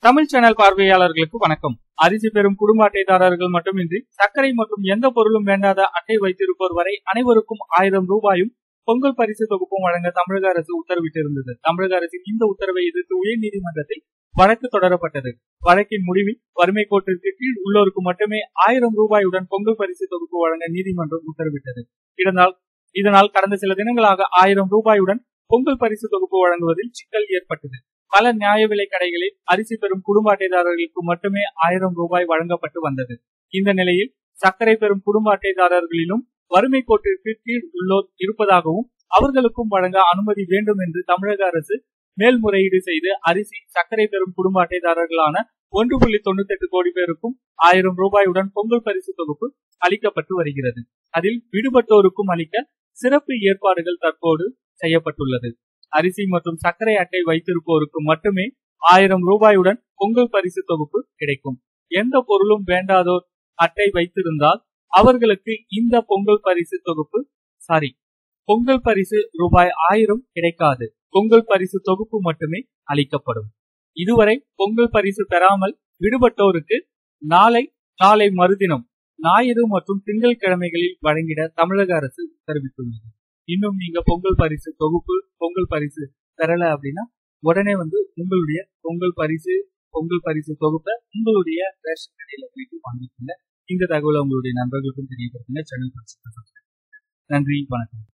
Tamil channel பார்வையாளர்களுக்கு வணக்கம் அரிசி பெறும் குடும்ப அட்டைதாரர்கள் மட்டுமின்றி சர்க்கரை மற்றும் எந்த பொருளும் வேண்டாத அட்டை வைத்திருப்போர் வரை அனைவருக்கும் ஆயிரம் ரூபாயும் பொங்கல் பரிசு தொகுப்பும் வழங்க தமிழக அரசு உத்தரவிட்டிருந்தது தமிழக அரசின் இந்த உத்தரவை எதிர்த்து உயர்நீதிமன்றத்தில் வழக்கு தொடரப்பட்டது வழக்கின் முடிவில் வறுமை கோட்டிற்கு கீழ் உள்ளோருக்கு மட்டுமே ஆயிரம் ரூபாயுடன் பொங்கல் பரிசு தொகுப்பு வழங்க நீதிமன்றம் உத்தரவிட்டது இதனால் இதனால் கடந்த சில தினங்களாக ஆயிரம் ரூபாயுடன் பொங்கல் பரிசு தொகுப்பு வழங்குவதில் சிக்கல் ஏற்பட்டது பல நியாய விலை கடைகளில் அரிசி பெறும் குடும்ப அட்டைதாரர்களுக்கு மட்டுமே ஆயிரம் ரூபாய் வழங்கப்பட்டு வந்தது இந்த நிலையில் சர்க்கரை பெறும் குடும்ப அட்டைதாரர்களிலும் வறுமை கோட்டிற்கு கீழ் உள்ளோர் இருப்பதாகவும் அவர்களுக்கும் வழங்க அனுமதி வேண்டும் என்று தமிழக அரசு மேல்முறையீடு செய்து அரிசி சர்க்கரை பெறும் குடும்ப அட்டைதாரர்களான ஒன்று புள்ளி தொண்ணூத்தி எட்டு கோடி பேருக்கும் ஆயிரம் ரூபாயுடன் பொங்கல் பரிசு தொகுப்பு அளிக்கப்பட்டு வருகிறது அதில் விடுபட்டோருக்கும் அளிக்க சிறப்பு ஏற்பாடுகள் தற்போது செய்யப்பட்டுள்ளது அரிசி மற்றும் சர்க்கரை அட்டை வைத்திருப்போருக்கு மட்டுமே ஆயிரம் ரூபாயுடன் பொங்கல் பரிசு தொகுப்பு கிடைக்கும் எந்த பொருளும் வேண்டாதோர் அட்டை வைத்திருந்தால் அவர்களுக்கு இந்த பொங்கல் பரிசு தொகுப்பு சாரி பொங்கல் பரிசு ரூபாய் ஆயிரம் கிடைக்காது பொங்கல் பரிசு தொகுப்பு மட்டுமே அளிக்கப்படும் இதுவரை பொங்கல் பரிசு பெறாமல் விடுபட்டோருக்கு நாளை நாளை மறுதினம் ஞாயிறு மற்றும் திங்கள் கிழமைகளில் வழங்கிட தமிழக அரசு தெரிவித்துள்ளது இன்னும் நீங்க பொங்கல் பரிசு தொகுப்பு பொங்கல் பரிசு பெறல அப்படின்னா உடனே வந்து உங்களுடைய பொங்கல் பரிசு பொங்கல் பரிசு தொகுப்பை உங்களுடைய ரேஷன் கடையில போயிட்டு வாங்கிக்கோங்க இந்த தகவலை உங்களுடைய நண்பர்களுக்கும் தெரியப்படுத்துங்க சேனல் நன்றி வணக்கம்